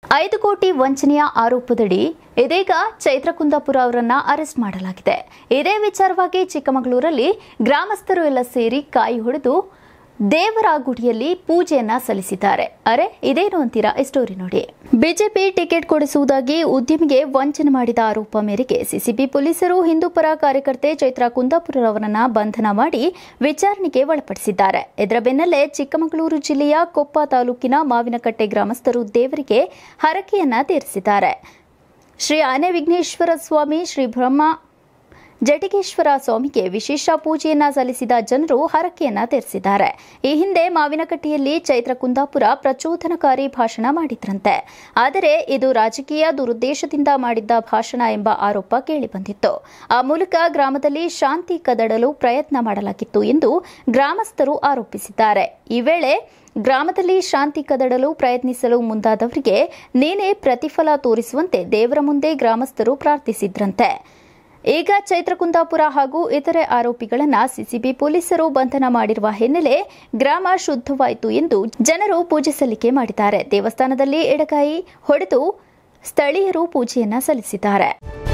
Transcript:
ಐದು ಕೋಟಿ ವಂಚನೆಯ ಆರೋಪದಡಿ ಇದೀಗ ಚೈತ್ರ ಕುಂದಾಪುರ ಅವರನ್ನ ಅರೆಸ್ಟ್ ಮಾಡಲಾಗಿದೆ ಇದೇ ವಿಚಾರವಾಗಿ ಚಿಕ್ಕಮಗಳೂರಲ್ಲಿ ಗ್ರಾಮಸ್ಥರು ಎಲ್ಲ ಸೇರಿ ಕಾಯಿ ಹೊಡೆದು ದೇವರ ಗುಡಿಯಲ್ಲಿ ಪೂಜೆಯನ್ನ ಸಲ್ಲಿಸಿದ್ದಾರೆ ಅರೆ ಇದೇನು ಅಂತೀರಾ ಈ ಸ್ಟೋರಿ ನೋಡಿ ಬಿಜೆಪಿ ಟಿಕೆಟ್ ಕೊಡಿಸುವುದಾಗಿ ಉದ್ಯಮಿಗೆ ವಂಚನೆ ಮಾಡಿದ ಆರೋಪ ಮೇರೆಗೆ ಸಿಸಿಬಿ ಪೊಲೀಸರು ಹಿಂದೂಪರ ಕಾರ್ಯಕರ್ತೆ ಚೈತ್ರಾ ಕುಂದಾಪುರ ಅವರನ್ನ ಬಂಧನ ಮಾಡಿ ವಿಚಾರಣೆಗೆ ಒಳಪಡಿಸಿದ್ದಾರೆ ಇದರ ಬೆನ್ನಲ್ಲೇ ಚಿಕ್ಕಮಗಳೂರು ಜಿಲ್ಲೆಯ ಕೊಪ್ಪ ತಾಲೂಕಿನ ಮಾವಿನಕಟ್ಟೆ ಗ್ರಾಮಸ್ಥರು ದೇವರಿಗೆ ಹರಕೆಯನ್ನ ತೀರಿಸಿದ್ದಾರೆ ಶ್ರೀ ಆನೆ ವಿಘ್ನೇಶ್ವರ ಸ್ವಾಮಿ ಶ್ರೀ ಬ್ರಹ್ಮ ಜಟಿಗೇಶ್ವರ ಸ್ವಾಮಿಗೆ ವಿಶೇಷ ಪೂಜೆಯನ್ನ ಸಲ್ಲಿಸಿದ ಜನರು ಹರಕೆಯನ್ನ ತೀರಿಸಿದ್ದಾರೆ ಈ ಹಿಂದೆ ಮಾವಿನಕಟ್ಟೆಯಲ್ಲಿ ಚೈತ್ರ ಕುಂದಾಪುರ ಪ್ರಚೋದನಕಾರಿ ಭಾಷಣ ಮಾಡಿದ್ರಂತೆ ಆದರೆ ಇದು ರಾಜಕೀಯ ದುರುದ್ದೇಶದಿಂದ ಮಾಡಿದ್ದ ಭಾಷಣ ಎಂಬ ಆರೋಪ ಕೇಳಿಬಂದಿತ್ತು ಆ ಮೂಲಕ ಗ್ರಾಮದಲ್ಲಿ ಶಾಂತಿ ಕದಡಲು ಪ್ರಯತ್ನ ಮಾಡಲಾಗಿತ್ತು ಎಂದು ಗ್ರಾಮಸ್ಥರು ಆರೋಪಿಸಿದ್ದಾರೆ ಈ ವೇಳೆ ಗ್ರಾಮದಲ್ಲಿ ಶಾಂತಿ ಕದಡಲು ಪ್ರಯತ್ನಿಸಲು ಮುಂದಾದವರಿಗೆ ನೀನೇ ಪ್ರತಿಫಲ ತೋರಿಸುವಂತೆ ದೇವರ ಮುಂದೆ ಗ್ರಾಮಸ್ಥರು ಪ್ರಾರ್ಥಿಸಿದ್ರಂತೆ ಈಗ ಚೈತ್ರ ಕುಂದಾಪುರ ಹಾಗೂ ಇತರೆ ಆರೋಪಿಗಳನ್ನ ಸಿಸಿಬಿ ಪೊಲೀಸರು ಬಂಧನ ಮಾಡಿರುವ ಹಿನ್ನೆಲೆ ಗ್ರಾಮ ಶುದ್ಧವಾಯಿತು ಎಂದು ಜನರು ಪೂಜೆ ಸಲ್ಲಿಕೆ ಮಾಡಿದ್ದಾರೆ ದೇವಸ್ಥಾನದಲ್ಲಿ ಎಡಕಾಯಿ ಹೊಡೆದು ಸ್ಥಳೀಯರು ಪೂಜೆಯನ್ನ ಸಲ್ಲಿಸಿದ್ದಾರೆ